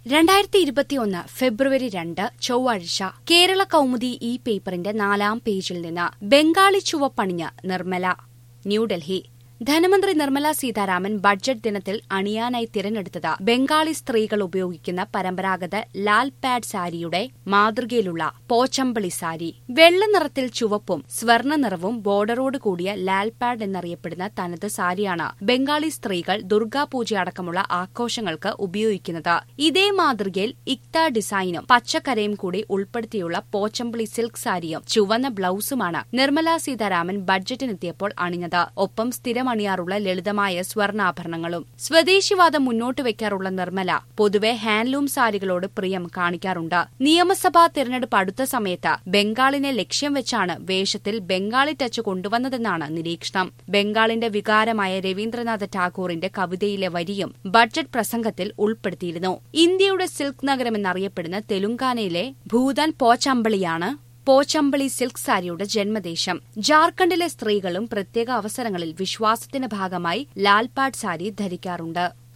രണ്ടായിരത്തി ഇരുപത്തിയൊന്ന് ഫെബ്രുവരി രണ്ട് ചൊവ്വാഴ്ച കേരള കൗമുദി ഈ പേപ്പറിന്റെ നാലാം പേജിൽ നിന്ന് ബംഗാളി ചുവപ്പണിഞ്ഞ് നിർമ്മല ന്യൂഡൽഹി ധനമന്ത്രി നിർമ്മല സീതാരാമൻ ബഡ്ജറ്റ് ദിനത്തിൽ അണിയാനായി തിരഞ്ഞെടുത്തത് ബംഗാളി സ്ത്രീകൾ ഉപയോഗിക്കുന്ന പരമ്പരാഗത ലാൽ പാഡ് സാരിയുടെ മാതൃകയിലുള്ള പോച്ചമ്പളി സാരി വെള്ള നിറത്തിൽ ചുവപ്പും സ്വർണ്ണ നിറവും ബോർഡറോട് കൂടിയ ലാൽ പാഡ് എന്നറിയപ്പെടുന്ന തനത് സാരിയാണ് ബംഗാളി സ്ത്രീകൾ ദുർഗാപൂജ അടക്കമുള്ള ആഘോഷങ്ങൾക്ക് ഉപയോഗിക്കുന്നത് ഇതേ മാതൃകയിൽ ഇക്ത ഡിസൈനും പച്ചക്കരയും കൂടി ഉൾപ്പെടുത്തിയുള്ള പോച്ചമ്പളി സിൽക്ക് സാരിയും ചുവന്ന ബ്ലൌസുമാണ് നിർമ്മല സീതാരാമൻ ബഡ്ജറ്റിനെത്തിയപ്പോൾ അണിഞ്ഞത് ഒപ്പം സ്ഥിരമണിയാറുള്ള ലളിതമായ സ്വർണ്ണാഭരണങ്ങളും സ്വദേശിവാദം മുന്നോട്ട് വയ്ക്കാറുള്ള നിർമ്മല പൊതുവെ ഹാൻഡ്ലൂം സാരികളോട് പ്രിയം കാണിക്കാറുണ്ട് നിയമസഭാ തിരഞ്ഞെടുപ്പ് അടുത്ത സമയത്ത് ബംഗാളിനെ ലക്ഷ്യം വെച്ചാണ് വേഷത്തിൽ ബംഗാളി ടച്ച് കൊണ്ടുവന്നതെന്നാണ് നിരീക്ഷണം ബംഗാളിന്റെ വികാരമായ രവീന്ദ്രനാഥ ടാഗോറിന്റെ കവിതയിലെ വരിയും ബഡ്ജറ്റ് പ്രസംഗത്തിൽ ഉൾപ്പെടുത്തിയിരുന്നു ഇന്ത്യയുടെ സിൽക്ക് നഗരമെന്നറിയപ്പെടുന്ന തെലുങ്കാനയിലെ ഭൂതാൻ പോച്ചമ്പളിയാണ് പോച്ചമ്പളി സിൽക്ക് സാരിയുടെ ജന്മദേശം ജാർഖണ്ഡിലെ സ്ത്രീകളും പ്രത്യേക അവസരങ്ങളിൽ വിശ്വാസത്തിന്റെ ഭാഗമായി ലാൽപാഡ് സാരി ധരിക്കാറുണ്ട്